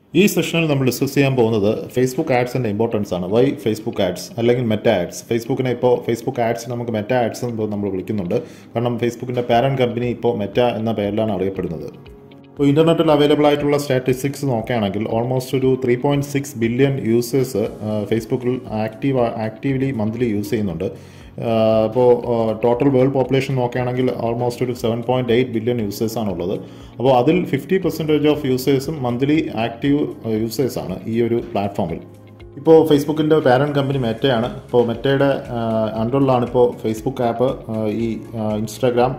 ഈ സെഷനിൽ നമ്മൾ ഡിസ്കസ് ചെയ്യാൻ പോകുന്നത് ഫേസ്ബുക്ക് ആഡ്സിൻ്റെ ഇമ്പോർട്ടൻസ് ആണ് വൈ ഫേസ്ബുക്ക് ആഡ്സ് അല്ലെങ്കിൽ മെറ്റ ആഡ്സ് ഫേസ്ബുക്കിനെ ഇപ്പോൾ ഫേസ്ബുക്ക് ആഡ്സ് നമുക്ക് മെറ്റ ആഡ്സ് എന്ന് നമ്മൾ വിളിക്കുന്നുണ്ട് കാരണം ഫേസ്ബുക്കിൻ്റെ പാരൻറ്റ് കമ്പനി ഇപ്പോൾ മെറ്റ എന്ന പേരിലാണ് അറിയപ്പെടുന്നത് ഇപ്പോൾ ഇൻ്റർനെറ്റിൽ അവൈലബിൾ ആയിട്ടുള്ള സ്റ്റാറ്റിസ്റ്റിക്സ് നോക്കുകയാണെങ്കിൽ ഓൾമോസ്റ്റ് ഒരു three point six billion users ഫേസ്ബുക്കിൽ ആക്റ്റീവ് ആക്റ്റീവ്ലി മന്ത്ലി യൂസ് ചെയ്യുന്നുണ്ട് അപ്പോൾ ടോട്ടൽ വേൾഡ് പോപ്പുലേഷൻ നോക്കുകയാണെങ്കിൽ ഓൾമോസ്റ്റ് ഒരു സെവൻ പോയിൻറ്റ് എയ്റ്റ് ബില്യൺ യൂസേഴ്സാണ് ഉള്ളത് അപ്പോൾ അതിൽ ഫിഫ്റ്റി പെർസെൻറ്റേജ് ഓഫ് യൂസേഴ്സും മന്ത്ലി ആക്റ്റീവ് യൂസേഴ്സാണ് ഈ ഒരു പ്ലാറ്റ്ഫോമിൽ ഇപ്പോൾ ഫേസ്ബുക്കിൻ്റെ പാരൻറ്റ് കമ്പനി മെറ്റയാണ് ഇപ്പോൾ മെറ്റയുടെ അണ്ടറിലാണ് ഇപ്പോൾ ഫേസ്ബുക്ക് ആപ്പ് ഈ ഇൻസ്റ്റാഗ്രാം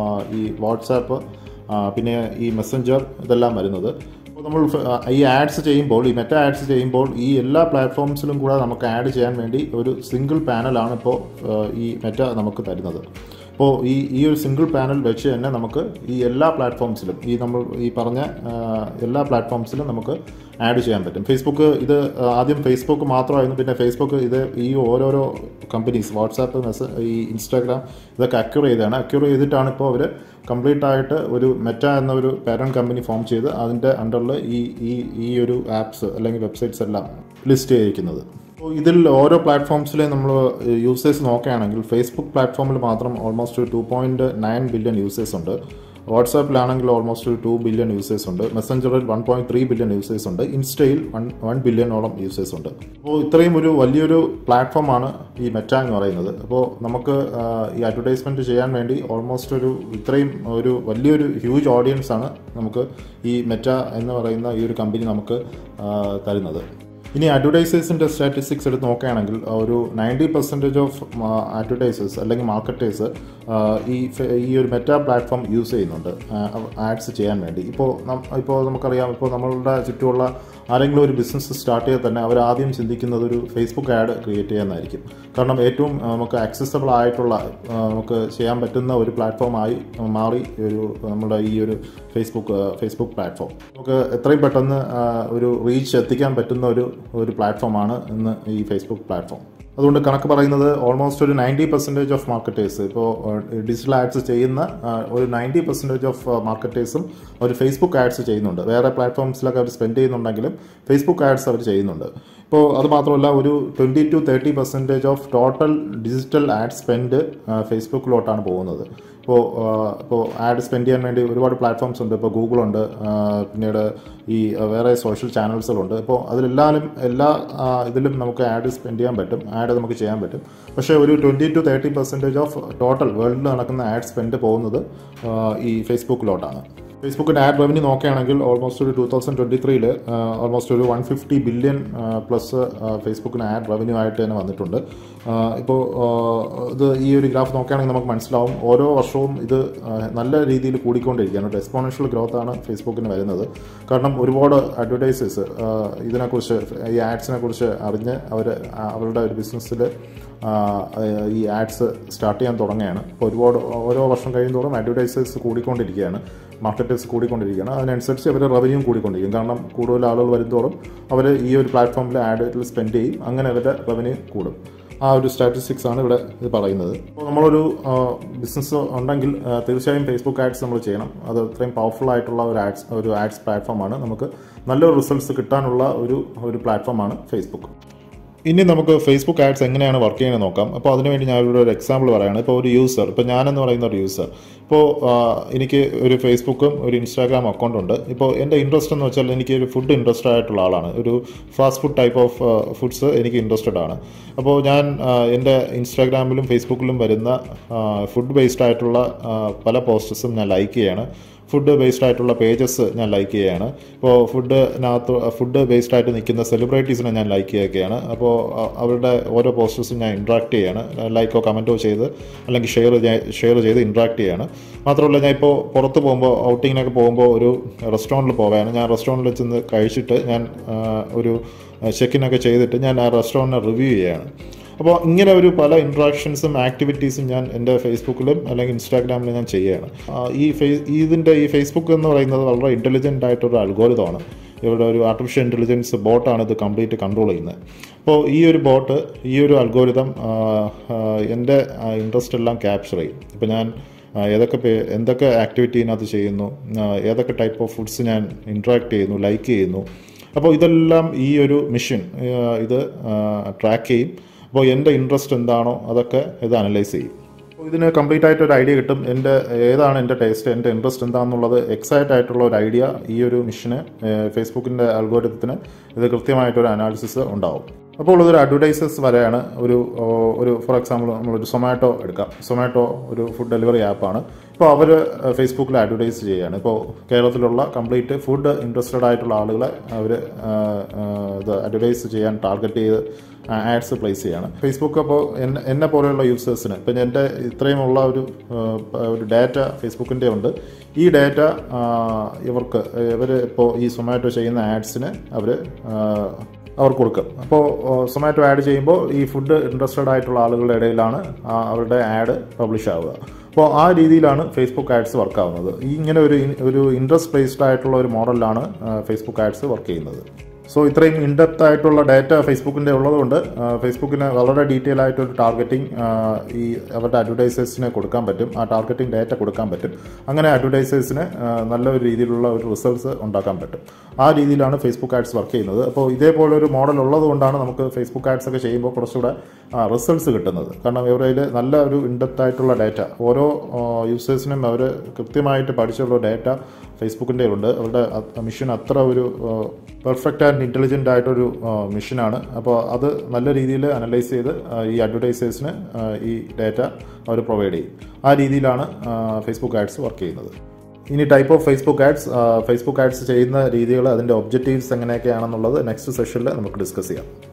ഈ വാട്സാപ്പ് പിന്നെ ഈ മെസ്സഞ്ചർ ഇതെല്ലാം വരുന്നത് അപ്പോൾ നമ്മൾ ഈ ആഡ്സ് ചെയ്യുമ്പോൾ ഈ മെറ്റ ആഡ്സ് ചെയ്യുമ്പോൾ ഈ എല്ലാ പ്ലാറ്റ്ഫോംസിലും കൂടെ നമുക്ക് ആഡ് ചെയ്യാൻ വേണ്ടി ഒരു സിംഗിൾ പാനലാണ് ഇപ്പോൾ ഈ മെറ്റ നമുക്ക് തരുന്നത് അപ്പോൾ ഈ ഈ ഒരു സിംഗിൾ പാനൽ വെച്ച് തന്നെ നമുക്ക് ഈ എല്ലാ പ്ലാറ്റ്ഫോംസിലും ഈ നമ്മൾ ഈ പറഞ്ഞ എല്ലാ പ്ലാറ്റ്ഫോംസിലും നമുക്ക് ആഡ് ചെയ്യാൻ പറ്റും ഫേസ്ബുക്ക് ഇത് ആദ്യം ഫേസ്ബുക്ക് മാത്രമായിരുന്നു പിന്നെ ഫേസ്ബുക്ക് ഇത് ഈ ഓരോരോ കമ്പനീസ് വാട്സാപ്പ് മെസ്സേജ് ഈ ഇൻസ്റ്റാഗ്രാം ഇതൊക്കെ അക്യൂർ ചെയ്താണ് അക്യൂർ ചെയ്തിട്ടാണ് ഇപ്പോൾ അവർ കംപ്ലീറ്റ് ആയിട്ട് ഒരു മെറ്റ എന്ന ഒരു പാരൻറ്റ് കമ്പനി ഫോം ചെയ്ത് അതിൻ്റെ അണ്ടറിൽ ഈ ഈ ഈ ഒരു ആപ്സ് അല്ലെങ്കിൽ വെബ്സൈറ്റ്സ് എല്ലാം ലിസ്റ്റ് ചെയ്തിരിക്കുന്നത് അപ്പോൾ ഇതിൽ ഓരോ പ്ലാറ്റ്ഫോംസിലെ നമ്മൾ യൂസേഴ്സ് നോക്കുകയാണെങ്കിൽ ഫേസ്ബുക്ക് പ്ലാറ്റ്ഫോമിൽ മാത്രം almost two point nine billion users ഉണ്ട് വാട്സാപ്പിലാണെങ്കിൽ ഓൾമോസ്റ്റ് ഒരു ടു ബില്യൺ യൂസേഴ്സ് ഉണ്ട് മെസ്സഞ്ചറിൽ one point three billion users ഉണ്ട് ഇൻസ്റ്റയിൽ വൺ വൺ ബില്യണോളം യൂസേഴ്സ് ഉണ്ട് അപ്പോൾ ഇത്രയും ഒരു വലിയൊരു പ്ലാറ്റ്ഫോമാണ് ഈ മെറ്റ എന്ന് പറയുന്നത് അപ്പോൾ നമുക്ക് ഈ അഡ്വർടൈസ്മെൻറ്റ് ചെയ്യാൻ വേണ്ടി ഓൾമോസ്റ്റ് ഒരു ഇത്രയും ഒരു വലിയൊരു ഹ്യൂജ് ഓഡിയൻസ് ആണ് നമുക്ക് ഈ മെറ്റ എന്ന് പറയുന്ന ഈ ഒരു കമ്പനി നമുക്ക് തരുന്നത് ഇനി അഡ്വർടൈസേഴ്സിൻ്റെ സ്റ്റാറ്റിസ്റ്റിക്സ് എടുത്ത് നോക്കുകയാണെങ്കിൽ ഒരു നയൻറ്റി പെർസെൻറ്റേജ് ഓഫ് അഡ്വർടൈസേഴ്സ് അല്ലെങ്കിൽ മാർക്കറ്റേഴ്സ് ഈ ഈ ഒരു മെറ്റാ പ്ലാറ്റ്ഫോം യൂസ് ചെയ്യുന്നുണ്ട് ആഡ്സ് ചെയ്യാൻ വേണ്ടി ഇപ്പോൾ ഇപ്പോൾ നമുക്കറിയാം ഇപ്പോൾ നമ്മളുടെ ചുറ്റുമുള്ള ആരെങ്കിലും ഒരു ബിസിനസ് സ്റ്റാർട്ട് ചെയ്താൽ തന്നെ അവർ ആദ്യം ചിന്തിക്കുന്നത് ഒരു ഫേസ്ബുക്ക് ആഡ് ക്രിയേറ്റ് ചെയ്യാനായിരിക്കും കാരണം ഏറ്റവും നമുക്ക് ആക്സസബിൾ ആയിട്ടുള്ള നമുക്ക് ചെയ്യാൻ പറ്റുന്ന ഒരു പ്ലാറ്റ്ഫോമായി മാറി ഒരു നമ്മുടെ ഈ ഒരു ഫേസ്ബുക്ക് ഫേസ്ബുക്ക് പ്ലാറ്റ്ഫോം നമുക്ക് എത്രയും പെട്ടെന്ന് ഒരു റീച്ച് എത്തിക്കാൻ പറ്റുന്ന ഒരു ഒരു പ്ലാറ്റ്ഫോമാണ് ഇന്ന് ഈ ഫേസ്ബുക്ക് പ്ലാറ്റ്ഫോം അതുകൊണ്ട് കണക്ക് പറയുന്നത് ഓൾമോസ്റ്റ് ഒരു നയൻറ്റി പെർസെൻറ്റേജ് ഓഫ് മാർക്കറ്റേഴ്സ് ഇപ്പോൾ ഡിജിറ്റൽ ആഡ്സ് ചെയ്യുന്ന ഒരു നയൻറ്റി പെർസെൻറ്റേജ് ഓഫ് മാർക്കറ്റേഴ്സും ഒരു ഫേസ്ബുക്ക് ആഡ്സ് ചെയ്യുന്നുണ്ട് വേറെ പ്ലാറ്റ്ഫോംസിലൊക്കെ അവർ സ്പെൻഡ് ചെയ്യുന്നുണ്ടെങ്കിലും ഫേസ്ബുക്ക് ആഡ്സ് അവർ ചെയ്യുന്നുണ്ട് ഇപ്പോൾ അത് മാത്രമല്ല ഒരു twenty two thirty percentage of total digital ad spend ഫേസ്ബുക്കിലോട്ടാണ് പോകുന്നത് ഇപ്പോൾ ഇപ്പോൾ ആഡ് സ്പെൻഡ് ചെയ്യാൻ വേണ്ടി ഒരുപാട് പ്ലാറ്റ്ഫോംസ് ഉണ്ട് ഇപ്പോൾ ഗൂഗിളുണ്ട് പിന്നീട് ഈ വേറെ സോഷ്യൽ ചാനൽസുകളുണ്ട് ഇപ്പോൾ അതിലെല്ലാവരും എല്ലാ ഇതിലും നമുക്ക് ആഡ് സ്പെൻഡ് ചെയ്യാൻ പറ്റും ആഡ് നമുക്ക് ചെയ്യാൻ പറ്റും പക്ഷേ ഒരു twenty two thirty percentage of total വേൾഡിൽ നടക്കുന്ന ആഡ് സ്പെൻഡ് പോകുന്നത് ഈ ഫേസ്ബുക്കിലോട്ടാണ് ഫേസ്ബുക്കിൻ്റെ ആഡ് റവന്യൂ നോക്കുകയാണെങ്കിൽ ഓൾമോസ്റ്റ് ഒരു ടു തൗസൻഡ് ട്വൻറ്റി ത്രീയിൽ ഓൾമോസ്റ്റ് ഒരു വൺ ഫിഫ്റ്റി ബില്യൺ പ്ലസ് ഫേസ്ബുക്കിന് ആഡ് റവന്യൂ ആയിട്ട് തന്നെ വന്നിട്ടുണ്ട് ഇപ്പോൾ ഇത് ഈ ഒരു ഗ്രാഫ് നോക്കുകയാണെങ്കിൽ നമുക്ക് മനസ്സിലാവും ഓരോ വർഷവും ഇത് നല്ല രീതിയിൽ കൂടിക്കൊണ്ടിരിക്കുകയാണ് എക്സ്പോണൻഷ്യൽ ഗ്രോത്ത് ആണ് ഫേസ്ബുക്കിന് വരുന്നത് കാരണം ഒരുപാട് അഡ്വർടൈസേഴ്സ് ഇതിനെക്കുറിച്ച് ഈ ആഡ്സിനെ കുറിച്ച് അറിഞ്ഞ് അവർ അവരുടെ ഒരു ബിസിനസ്സിൽ ഈ ആഡ്സ് സ്റ്റാർട്ട് ചെയ്യാൻ തുടങ്ങുകയാണ് അപ്പോൾ ഒരുപാട് ഓരോ വർഷം കഴിയുന്നതോറും അഡ്വർടൈസേഴ്സ് കൂടിക്കൊണ്ടിരിക്കുകയാണ് മാർക്കറ്റേഴ്സ് കൂടിക്കൊണ്ടിരിക്കുകയാണ് അതിനനുസരിച്ച് അവരുടെ റവന്യൂ കൂടിക്കൊണ്ടിരിക്കും കാരണം കൂടുതൽ ആളുകൾ വരുന്നതോറും അവർ ഈ ഒരു പ്ലാറ്റ്ഫോമിൽ ആഡിൽ സ്പെൻഡ് ചെയ്യും അങ്ങനെ അവരുടെ റവന്യൂ കൂടും ആ ഒരു സ്റ്റാറ്റിസ്റ്റിക്സ് ആണ് ഇവിടെ ഇത് പറയുന്നത് അപ്പോൾ നമ്മളൊരു ബിസിനസ് ഉണ്ടെങ്കിൽ തീർച്ചയായും ഫേസ്ബുക്ക് ആഡ്സ് നമ്മൾ ചെയ്യണം അത് അത്രയും പവർഫുൾ ആയിട്ടുള്ള ഒരു ആഡ്സ് ഒരു ആഡ്സ് പ്ലാറ്റ്ഫോമാണ് നമുക്ക് നല്ലൊരു റിസൾട്ട്സ് കിട്ടാനുള്ള ഒരു ഒരു പ്ലാറ്റ്ഫോമാണ് ഫേസ്ബുക്ക് ഇനി നമുക്ക് ഫേസ്ബുക്ക് ആഡ്സ് എങ്ങനെയാണ് വർക്ക് ചെയ്യുന്നത് നോക്കാം അപ്പോൾ അതിനുവേണ്ടി ഞാൻ ഇവിടെ ഒരു എക്സാമ്പിൾ പറയുകയാണ് ഇപ്പോൾ ഒരു യൂസർ ഇപ്പോൾ ഞാനെന്ന് പറയുന്ന ഒരു യൂസർ ഇപ്പോൾ എനിക്ക് ഒരു ഫേസ്ബുക്കും ഒരു ഇൻസ്റ്റാഗ്രാം അക്കൗണ്ട് ഉണ്ട് ഇപ്പോൾ എൻ്റെ ഇൻട്രസ്റ്റ് എന്ന് വെച്ചാൽ എനിക്ക് ഒരു ഫുഡ് ഇൻട്രസ്റ്റഡ് ആയിട്ടുള്ള ആളാണ് ഒരു fast food type of foods എനിക്ക് ഇൻട്രസ്റ്റഡ് ആണ് അപ്പോൾ ഞാൻ എൻ്റെ ഇൻസ്റ്റാഗ്രാമിലും ഫേസ്ബുക്കിലും വരുന്ന ഫുഡ് ബേസ്ഡ് ആയിട്ടുള്ള പല പോസ്റ്റസും ഞാൻ ലൈക്ക് ചെയ്യാണ് ഫുഡ് ബേസ്ഡ് ആയിട്ടുള്ള പേജസ് ഞാൻ ലൈക്ക് ചെയ്യുകയാണ് ഇപ്പോൾ ഫുഡിനകത്ത് ഫുഡ് ബേസ്ഡ് ആയിട്ട് നിൽക്കുന്ന സെലിബ്രിറ്റീസിനെ ഞാൻ ലൈക്ക് ചെയ്യുകയാണ് അപ്പോൾ അവരുടെ ഓരോ പോസ്റ്റേഴ്സും ഞാൻ ഇൻട്രാക്ട് ചെയ്യാണ് ലൈക്കോ കമൻറ്റോ ചെയ്ത് അല്ലെങ്കിൽ ഷെയർ ഷെയർ ചെയ്ത് ഇൻട്രാക്ട് ചെയ്യാണ് മാത്രമല്ല ഞാൻ ഇപ്പോൾ പുറത്ത് പോകുമ്പോൾ ഔട്ടിങ്ങിനൊക്കെ പോകുമ്പോൾ ഒരു റെസ്റ്റോറൻറ്റിൽ പോവുകയാണ് ഞാൻ റെസ്റ്റോറൻറ്റിൽ ചെന്ന് കഴിച്ചിട്ട് ഞാൻ ഒരു ചെക്കിനൊക്കെ ചെയ്തിട്ട് ഞാൻ ആ റെസ്റ്റോറൻറ്റിനെ റിവ്യൂ ചെയ്യുകയാണ് അപ്പോൾ ഇങ്ങനെ ഒരു പല ഇൻട്രാക്ഷൻസും ആക്ടിവിറ്റീസും ഞാൻ എൻ്റെ ഫേസ്ബുക്കിലും അല്ലെങ്കിൽ ഇൻസ്റ്റാഗ്രാമിലും ഞാൻ ചെയ്യുകയാണ് ഈ ഫേസ് ഇതിൻ്റെ ഈ ഫേസ്ബുക്ക് എന്ന് പറയുന്നത് വളരെ ഇൻ്റലിജൻ്റ് ആയിട്ടൊരു അൽഗോരിതമാണ് ഇവിടെ ഒരു ആർട്ടിഫിഷ്യൽ ഇൻ്റലിജൻസ് ബോട്ടാണ് ഇത് കംപ്ലീറ്റ് കൺട്രോൾ ചെയ്യുന്നത് അപ്പോൾ ഈ ഒരു ബോട്ട് ഈ ഒരു അൽഗോരിതം എൻ്റെ ഇൻട്രസ്റ്റ് എല്ലാം ക്യാപ്ചർ ചെയ്യും ഇപ്പോൾ ഞാൻ ആ, ഏതൊക്കെ പേ എന്തൊക്കെ ആക്ടിവിറ്റി ഇതിനകത്ത് ചെയ്യുന്നു ആ, ഏതൊക്കെ ടൈപ്പ് ഓഫ് ഫുഡ്സ് ഞാൻ ഇൻട്രാക്ട് ചെയ്യുന്നു ലൈക്ക് ചെയ്യുന്നു അപ്പോൾ ഇതെല്ലാം ഈ ഒരു മെഷീൻ ഇത് ട്രാക്ക് ചെയ്യും അപ്പോൾ എൻ്റെ ഇൻട്രസ്റ്റ് എന്താണോ അതൊക്കെ ഇത് അനലൈസ് ചെയ്യും അപ്പോൾ ഇതിന് കംപ്ലീറ്റ് ആയിട്ട് ഒരു ഐഡിയ കിട്ടും എൻ്റെ ഏതാണ് എൻ്റെ ടേസ്റ്റ് എൻ്റെ ഇൻട്രസ്റ്റ് എന്താണെന്നുള്ളത് എക്സാക്റ്റ് ആയിട്ടുള്ള ഒരു ഐഡിയ ഈ ഒരു മിഷന് ഫേസ്ബുക്കിൻ്റെ അൽഗോരിതത്തിന് ഇത് കൃത്യമായിട്ടൊരു അനാലിസിസ് ഉണ്ടാവും അപ്പോൾ ഇതൊരു അഡ്വർടൈസസ് വരെയാണ് ഒരു ഓ, ഒരു ഫോർ എക്സാമ്പിൾ നമ്മളൊരു സൊമാറ്റോ എടുക്കാം സൊമാറ്റോ ഒരു ഫുഡ് ഡെലിവറി ആപ്പാണ് ഇപ്പോൾ അവർ ഫേസ്ബുക്കിൽ അഡ്വർടൈസ് ചെയ്യുകയാണ് ഇപ്പോൾ കേരളത്തിലുള്ള കംപ്ലീറ്റ് ഫുഡ് ഇൻട്രസ്റ്റഡ് ആയിട്ടുള്ള ആളുകളെ അവർ ഇത് അഡ്വർടൈസ് ചെയ്യാൻ ടാർഗറ്റ് ചെയ്ത് ആഡ്സ് പ്ലേസ് ചെയ്യാണ് ഫേസ്ബുക്ക് അപ്പോൾ എന്നെ എന്നെ പോലെയുള്ള യൂസേഴ്സിന് ഇപ്പം എൻ്റെ ഇത്രയുമുള്ള ഒരു ആ, ഒരു ഡാറ്റ ഫേസ്ബുക്കിൻ്റെ ഉണ്ട് ഈ ഡാറ്റ ഇവർക്ക് ഇവർ ഇപ്പോൾ ഈ സൊമാറ്റോ ചെയ്യുന്ന ആഡ്സിന് അവർ അവർ കൊടുക്കും അപ്പോൾ സൊമാറ്റോ ആഡ് ചെയ്യുമ്പോൾ ഈ ഫുഡ് ഇൻട്രസ്റ്റഡ് ആയിട്ടുള്ള ആളുകളുടെ ഇടയിലാണ് ആ അവരുടെ ആഡ് പബ്ലിഷ് ആവുക അപ്പോൾ ആ രീതിയിലാണ് ഫേസ്ബുക്ക് ആഡ്സ് വർക്ക് ആവുന്നത് ഈ ഇങ്ങനെ ഒരു ഇൻ- ഒരു ഇൻട്രസ്റ്റ് ബേസ്ഡ് ആയിട്ടുള്ള ഒരു മോഡലിലാണ് ഫേസ്ബുക്ക് ആഡ്സ് വർക്ക് ചെയ്യുന്നത് സോ ഇത്രയും ഇൻഡെപ്ത് ആയിട്ടുള്ള ഡാറ്റ ഫേസ്ബുക്കിൻ്റെ ഉള്ളതുകൊണ്ട് ആ, ഫേസ്ബുക്കിന് വളരെ ഡീറ്റെയിൽ ആയിട്ടൊരു ടാർഗറ്റിംഗ് ഈ അവരുടെ അഡ്വർടൈസേഴ്സിന് കൊടുക്കാൻ പറ്റും ആ ടാർഗറ്റിംഗ് ഡാറ്റ കൊടുക്കാൻ പറ്റും അങ്ങനെ അഡ്വർടൈസേഴ്സിന് നല്ലൊരു രീതിയിലുള്ള ഒരു റിസൾട്ട്സ് ഉണ്ടാക്കാൻ പറ്റും ആ രീതിയിലാണ് ഫേസ്ബുക്ക് ആഡ്സ് വർക്ക് ചെയ്യുന്നത് അപ്പോൾ ഇതേപോലെ ഒരു മോഡൽ ഉള്ളത് കൊണ്ടാണ് നമുക്ക് ഫേസ്ബുക്ക് ആഡ്സ് ഒക്കെ ചെയ്യുമ്പോൾ കുറച്ചുകൂടെ റിസൾട്ട്സ് കിട്ടുന്നത് കാരണം ഇവരതിൽ നല്ല ഒരു ഇൻഡെപ്ത് ആയിട്ടുള്ള ഡാറ്റ ഓരോ യൂസേഴ്സിനും അവർ കൃത്യമായിട്ട് പഠിച്ചുള്ള ഡാറ്റ ഫേസ്ബുക്കിൻ്റെ ഉണ്ട് അവരുടെ മിഷൻ അത്ര ഒരു പെർഫെക്റ്റ് ആൻഡ് ഇൻ്റലിജൻ്റ് ആയിട്ടൊരു മിഷനാണ് അപ്പോൾ അത് നല്ല രീതിയിൽ അനലൈസ് ചെയ്ത് ആ, ഈ അഡ്വർടൈസേഴ്സിന് ഈ ഡാറ്റ അവർ പ്രൊവൈഡ് ചെയ്യും ആ രീതിയിലാണ് ഫേസ്ബുക്ക് ആഡ്സ് വർക്ക് ചെയ്യുന്നത് ഇനി type of Facebook ads Facebook ads ചെയ്യുന്ന രീതികൾ അതിൻ്റെ ഒബ്ജക്റ്റീവ്സ് എങ്ങനെയൊക്കെയാണെന്നുള്ളത് നെക്സ്റ്റ് സെഷനിൽ നമുക്ക് ഡിസ്കസ് ചെയ്യാം